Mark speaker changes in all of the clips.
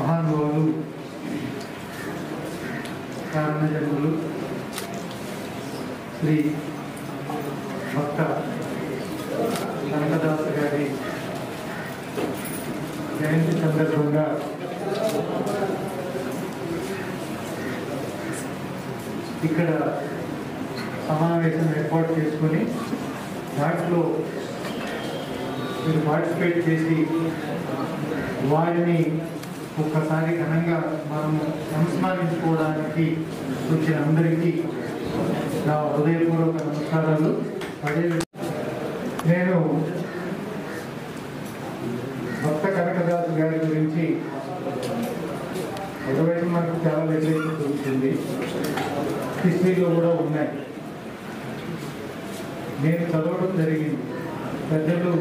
Speaker 1: మహానుభావులు కారణజన్ములు శ్రీ భక్త కనకదాస గారి జయంతి సందర్భంగా ఇక్కడ సమావేశం ఏర్పాటు చేసుకొని దాంట్లో మీరు పార్టిసిపేట్ చేసి వారిని ఒక్కసారి ఘనంగా మనము సంస్మరించుకోవడానికి వచ్చిన అందరికీ నా హృదయపూర్వక నమస్కారాలు అదే నేను భక్త కనకదాసు గారి గురించి ఒకవైపు మనకు చాలా లిటరేచర్ దొరుకుతుంది హిస్టరీలో కూడా ఉన్నాయి నేను చదవడం జరిగింది పెద్దలు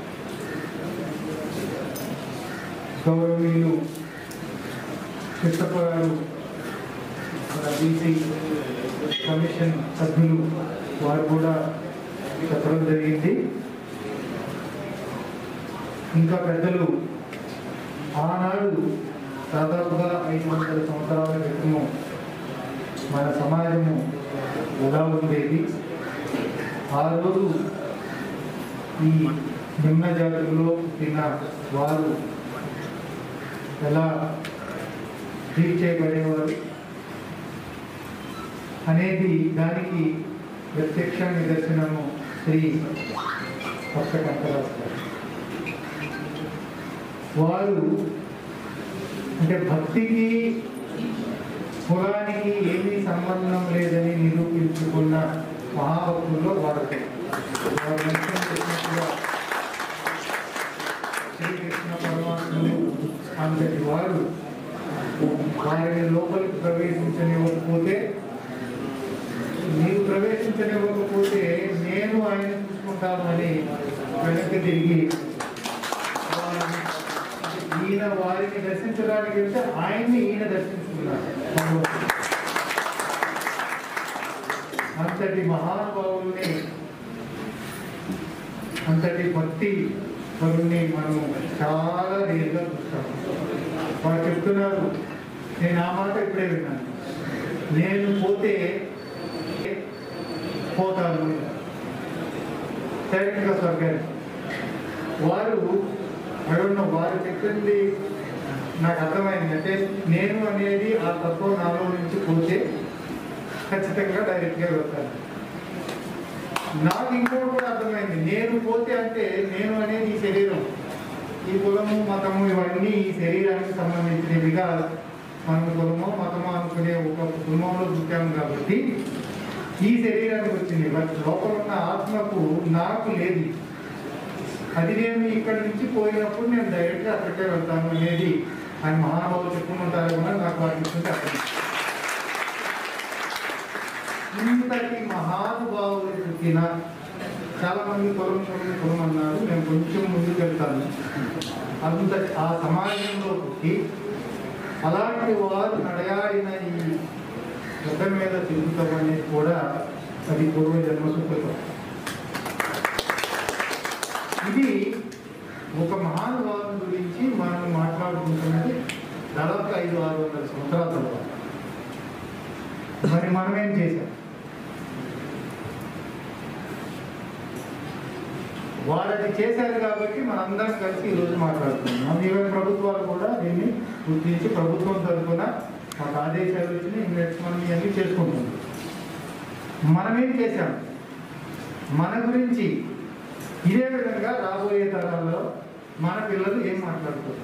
Speaker 1: గౌరవనీయులు కృష్ణప్ప గారు మన బీసీ కమిషన్ సభ్యులు వారు కూడా చెప్పడం జరిగింది ఇంకా పెద్దలు ఆనాడు దాదాపుగా ఐదు వందల సంవత్సరాల క్రితము మన సమాజము ఎలా ఉండేది ఆ రోజు ఈ నిమ్న జాతుల్లో పుట్టిన వారు ఎలా ట్రీట్ చేయబడేవారు అనేది దానికి ప్రత్యక్ష నిదర్శనము శ్రీ భక్త కంకరాజు గారు వారు అంటే భక్తికి కులానికి ఏమీ సంబంధం లేదని నిరూపించుకున్న మహాభక్తుల్లో వారు వారు mention చేసినట్టుగా శ్రీకృష్ణ పరమాత్ములు అంతటి వారు వారిని లోపలికి ప్రవేశించనివ్వకపోతే నీవు ప్రవేశించనివ్వకపోతే నేను ఆయన చూసుకుంటాను అని వెనక్కి తిరిగి వారిని- ఈయన వారిని దర్శించడానికి వెళ్తే ఆయన్ని ఈయన దర్శించుకున్నారు భగవంతుడు. అంతటి మహానుభావుల్ని అంతటి భక్తి పరుణ్ణి మనము చాలా రేరుగా చూస్తాము వారు చెప్తున్నారు నేను ఆ మాట ఇప్పుడే విన్నాను నేను పోతే పోతాను డైరెక్ట్గా స్వర్గానికి వారు అడుగున్న వారు చెప్పింది నాకు అర్థమైంది అంటే నేను అనేది ఆ తత్వం నాలో నుంచి పోతే ఖచ్చితంగా డైరెక్ట్గా వెళ్తాను నాకు ఇంకోటి కూడా అర్థమైంది నేను పోతే అంటే నేను అనేది ఈ శరీరం ఈ కులము మతము ఇవన్నీ ఈ శరీరానికి సంబంధించినవిగా మనం కులమో మతమో అనుకునే ఒక కుటుంబంలో పుట్టాము కాబట్టి ఈ శరీరానికి వచ్చింది బట్ లోపల ఉన్న ఆత్మకు నాకు లేదు అది నేను ఇక్కడి నుంచి పోయినప్పుడు నేను డైరెక్ట్గా అక్కడికే వెళ్తాను అనేది ఆయన మహానుభావులు చెప్పుకుంటారు కూడా నాకు అనిపిస్తుంది అక్కడ ఇంతటి మహానుభావులు పుట్టిన చాలా మంది కులం కులం కులం అన్నారు నేను కొంచెం ముందుకు వెళ్తాను అంత ఆ సమాజంలో పుట్టి అలాంటి వారు నడయాడిన ఈ గడ్డ మీద తిరుగుతాం అనేది కూడా అది పూర్వ జన్మ సుకృతం ఇది ఒక మహానుభావుని గురించి మనం మాట్లాడుకుంటున్నది దాదాపు ఐదు ఆరు వందల సంవత్సరాల తర్వాత మరి మనం ఏం చేశాం వాళ్ళది చేశారు కాబట్టి మనందరం కలిసి ఈరోజు మాట్లాడుతున్నాం ఈవెన్ ప్రభుత్వాలు కూడా దీన్ని గుర్తించి ప్రభుత్వం తరఫున మాకు ఆదేశాలు ఇచ్చి నెక్స్ట్ మనం ఇవన్నీ చేసుకుంటున్నాం మనం ఏం చేశాం మన గురించి ఇదే విధంగా రాబోయే తరాల్లో మన పిల్లలు ఏం మాట్లాడుతారు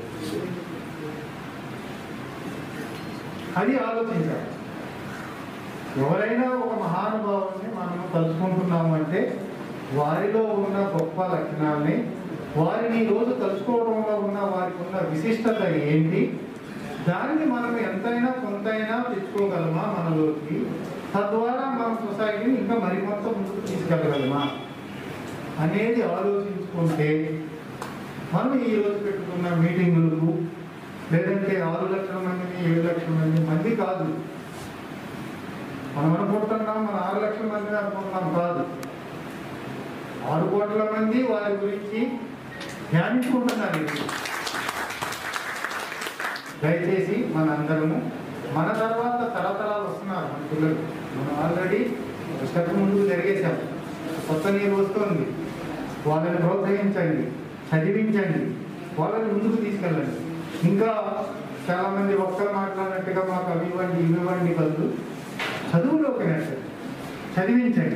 Speaker 1: అది ఆలోచించాలి ఎవరైనా ఒక మహానుభావుని మనము తలుచుకుంటున్నాము అంటే వారిలో ఉన్న గొప్ప లక్షణాలని వారిని ఈ రోజు తలుచుకోవడంలో ఉన్న వారికి ఉన్న విశిష్టత ఏంటి దాన్ని మనం ఎంతైనా కొంతైనా తెచ్చుకోగలమా మనలోకి తద్వారా మన సొసైటీని ఇంకా మరికొంత ముందుకు తీసుకెళ్ళగలమా అనేది ఆలోచించుకుంటే మనం ఈ రోజు పెట్టుకున్న మీటింగులకు లేదంటే ఆరు లక్షల మందిని ఏడు లక్షల మంది మంది కాదు మనం అనుకుంటున్నాం మన ఆరు లక్షల మంది అనుకుంటున్నాం కాదు ఆరు కోట్ల మంది వారి గురించి ధ్యానించుకుంటున్నారు ఇది. దయచేసి మన అందరము మన తర్వాత తరతరాలు వస్తున్నారు మన పిల్లలు మనం ఆల్రెడీ స్టెప్ ముందుకు జరిగేశాం కొత్త నీరు వస్తుంది వాళ్ళని ప్రోత్సహించండి చదివించండి వాళ్ళని ముందుకు తీసుకెళ్ళండి ఇంకా చాలామంది ఒక్కరు మాట్లాడినట్టుగా మాకు అవి ఇవ్వండి ఇవి ఇవ్వండి బదులు చదువులోకి నెట్టండి చదివించండి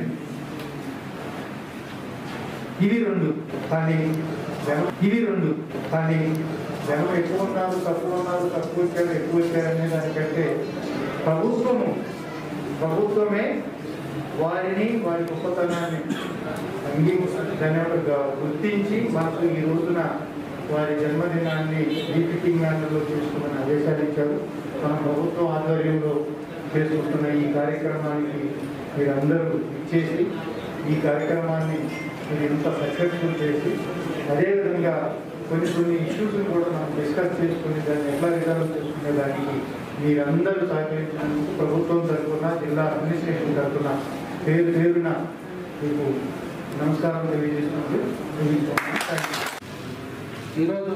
Speaker 1: ఇవి రెండు కానీ జనం ఇవి రెండు కానీ జనం ఎక్కువ ఉన్నారు తక్కువ ఉన్నారు తక్కువ వచ్చారు ఎక్కువ వచ్చారు అనే దానికంటే ప్రభుత్వము ప్రభుత్వమే వారిని వారి గొప్పతనాన్ని అంగీ దాని యొక్క గుర్తించి మనకు ఈ రోజున వారి జన్మదినాన్ని డిప్యూటీ మేనర్లో చేసుకున్న ఆదేశాలు ఇచ్చారు మన ప్రభుత్వం ఆధ్వర్యంలో చేసుకుంటున్న ఈ కార్యక్రమానికి మీరందరూ ఇచ్చేసి ఈ కార్యక్రమాన్ని మీరు ఇంత సక్సెస్ఫుల్ చేసి అదేవిధంగా కొన్ని కొన్ని ఇష్యూస్ని కూడా మనం డిస్కస్ చేసుకుని దాన్ని ఎట్లా రిజాల్వ్ చేసుకునే దానికి మీరందరూ సహకరించినందుకు ప్రభుత్వం తరఫున జిల్లా అడ్మినిస్ట్రేషన్ తరఫున పేరు పేరున మీకు నమస్కారం తెలియజేస్తున్నది ముగిస్తున్నాను. Thank you.
Speaker 2: ఈరోజు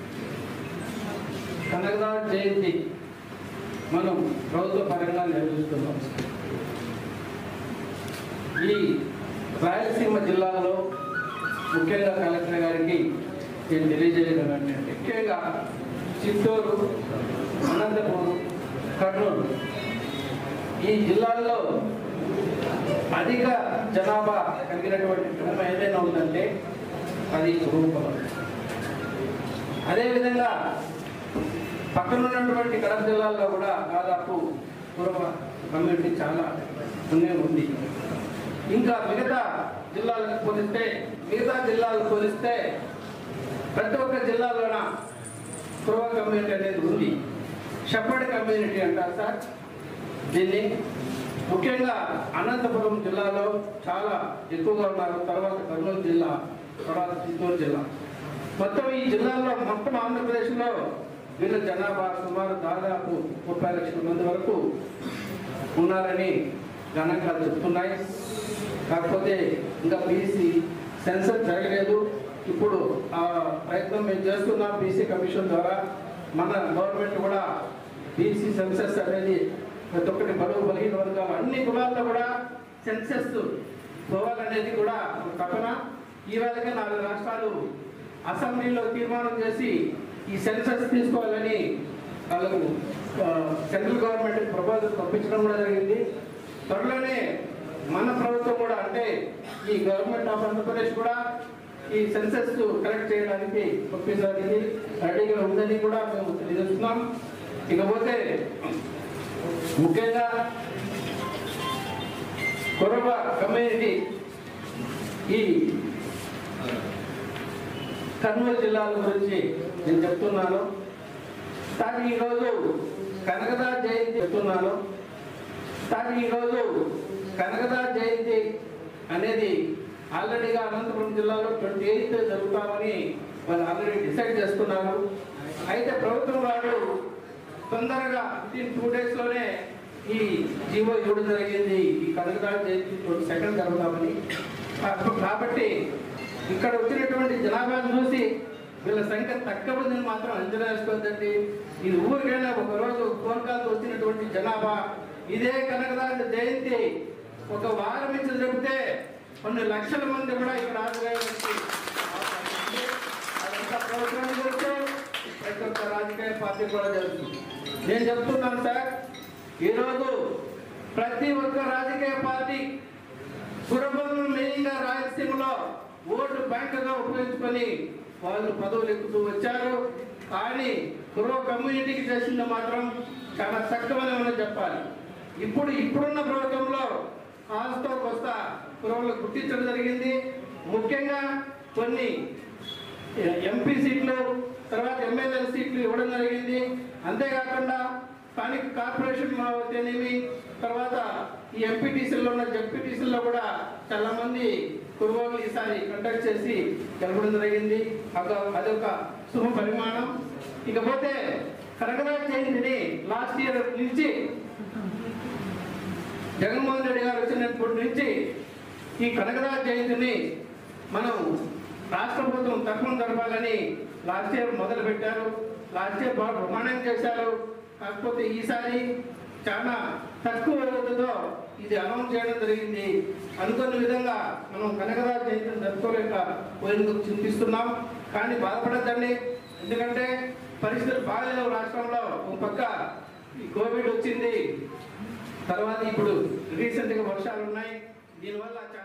Speaker 2: కనకదాస్ జయంతి మనం ప్రభుత్వ పరంగా నిర్వహిస్తున్నాం ఈ రాయలసీమ జిల్లాలో ముఖ్యంగా కలెక్టర్ గారికి నేను తెలియజేయడం ఏంటంటే ముఖ్యంగా చిత్తూరు అనంతపురం కర్నూలు ఈ జిల్లాల్లో అధిక జనాభా కలిగినటువంటి గ్రామం ఏదైనా ఉందంటే అది రూపం అదేవిధంగా పక్కన ఉన్నటువంటి కడప జిల్లాల్లో కూడా దాదాపు పూర్వ కమ్యూనిటీ చాలా పుణ్యం ఉంది ఇంకా మిగతా జిల్లాలకు పోలిస్తే మిగతా జిల్లాలకు పోలిస్తే ప్రతి ఒక్క జిల్లాలోన పూర్వ కమ్యూనిటీ అనేది ఉంది షెపర్డ్ కమ్యూనిటీ అంటారు సార్ దీన్ని ముఖ్యంగా అనంతపురం జిల్లాలో చాలా ఎక్కువగా ఉన్నారు తర్వాత కర్నూలు జిల్లా తర్వాత చిత్తూరు జిల్లా మొత్తం ఈ జిల్లాలో మొత్తం ఆంధ్రప్రదేశ్లో వీళ్ళ జనాభా సుమారు దాదాపు ముప్పై లక్షల మంది వరకు ఉన్నారని గణాంకాలు చెప్తున్నాయి కాకపోతే ఇంకా బీసీ సెన్సస్ జరగలేదు ఇప్పుడు ఆ ప్రయత్నం మేము చేస్తున్నాం బీసీ కమిషన్ ద్వారా మన గవర్నమెంట్ కూడా బీసీ సెన్సస్ అనేది ప్రతి ఒక్కటి బడుగు బలహీన వర్గాలు అన్ని కులాల్లో కూడా సెన్సెస్ పోవాలనేది కూడా ఒక తపన ఈ వేళకే నాలుగు రాష్ట్రాలు అసెంబ్లీలో తీర్మానం చేసి ఈ సెన్సస్ తీసుకోవాలని వాళ్ళకు ఆ, సెంట్రల్ గవర్నమెంట్ ప్రపోజల్ పంపించడం కూడా జరిగింది త్వరలోనే మన ప్రభుత్వం కూడా అంటే ఈ గవర్నమెంట్ ఆఫ్ ఆంధ్రప్రదేశ్ కూడా ఈ సెన్సస్ కరెక్ట్ చేయడానికి పంపించడానికి రెడీగా ఉందని కూడా మేము తెలియజేస్తున్నాం ఇకపోతే ముఖ్యంగా కొరవ కమ్యూనిటీ ఈ కర్నూలు జిల్లాల గురించి నేను చెప్తున్నాను కానీ ఈరోజు కనకదా జయంతి చెప్తున్నాను కానీ ఈరోజు కనకదా జయంతి అనేది ఆల్రెడీగా అనంతపురం జిల్లాలో ట్వంటీ ఎయిత్ జరుగుతామని వాళ్ళు ఆల్రెడీ డిసైడ్ చేసుకున్నారు అయితే ప్రభుత్వం వారు తొందరగా వితిన్ టూ డేస్లోనే ఈ జీవో ఇవ్వడం జరిగింది ఈ కనకదా జయంతి ట్వంటీ సెకండ్ జరుగుతామని కా- కాబట్టి ఇక్కడ వచ్చినటువంటి జనాభాను చూసి వీళ్ళ సంఖ్య తక్కువ ఉందని మాత్రం అంచనా వేసుకోవద్దండి ఇది ఊరికైనా ఒక రోజు ఫోన్ కాల్తో వచ్చినటువంటి జనాభా ఇదే కనకదాస జయంతి ఒక వారం నుంచి చెబితే కొన్ని లక్షల మంది కూడా ఇక్కడ హాజరయ్యేటువంటి అవకాశం ఉంది. అదంతా ప్రభుత్వానికి తెలుసు ప్రతి ఒక్క రాజకీయ పార్టీ కూడా తెలుసు నేను చెప్తున్నాను సార్ ఈరోజు ప్రతి ఒక్క రాజకీయ పార్టీ కుటుంబంలో మెయిన్గా రాయలసీమలో ఓటు బ్యాంకుగా ఉపయోగించుకొని వాళ్ళు పదవులు ఎక్కుతూ వచ్చారు కానీ కుర్ర కమ్యూనిటీకి చేసింది మాత్రం చాలా తక్కువనే చెప్పాలి ఇప్పుడు ఇప్పుడున్న ప్రభుత్వంలో కాస్తో కొస్త కుర్రలు గుర్తించడం జరిగింది ముఖ్యంగా కొన్ని ఎంపీ సీట్లు తర్వాత ఎమ్మెల్యే సీట్లు ఇవ్వడం జరిగింది అంతేకాకుండా స్థానిక కార్పొరేషన్ అయితేనేమి తర్వాత ఈ ఎంపీటీసీల్లో ఉన్న జెడ్పీటీసీల్లో కూడా చాలా మంది కురువోలు ఈసారి కండక్ట్ చేసి గెలవడం జరిగింది అదొక అదొక శుభ పరిమాణం ఇకపోతే కనకరాజ్ జయంతిని లాస్ట్ ఇయర్ నుంచి జగన్మోహన్ రెడ్డి గారు వచ్చినప్పటి నుంచి ఈ కనకరాజ్ జయంతిని మనం రాష్ట్ర ప్రభుత్వం తరఫున జరపాలని లాస్ట్ ఇయర్ మొదలు పెట్టారు లాస్ట్ ఇయర్ బాగా ప్రమాణం చేశారు కాకపోతే ఈసారి చాలా తక్కువ రోజులతో ఇది అనౌన్స్ చేయడం జరిగింది అనుకున్న విధంగా మనం కనకరాజ జయంతిని జరుపుకోలేక పోయేందుకు చింతిస్తున్నాం కానీ బాధపడద్దండి ఎందుకంటే పరిస్థితులు బాగాలేవు రాష్ట్రంలో ఒక పక్క ఈ కోవిడ్ వచ్చింది తర్వాత ఇప్పుడు రీసెంట్గా వర్షాలు ఉన్నాయి దీనివల్ల చాలా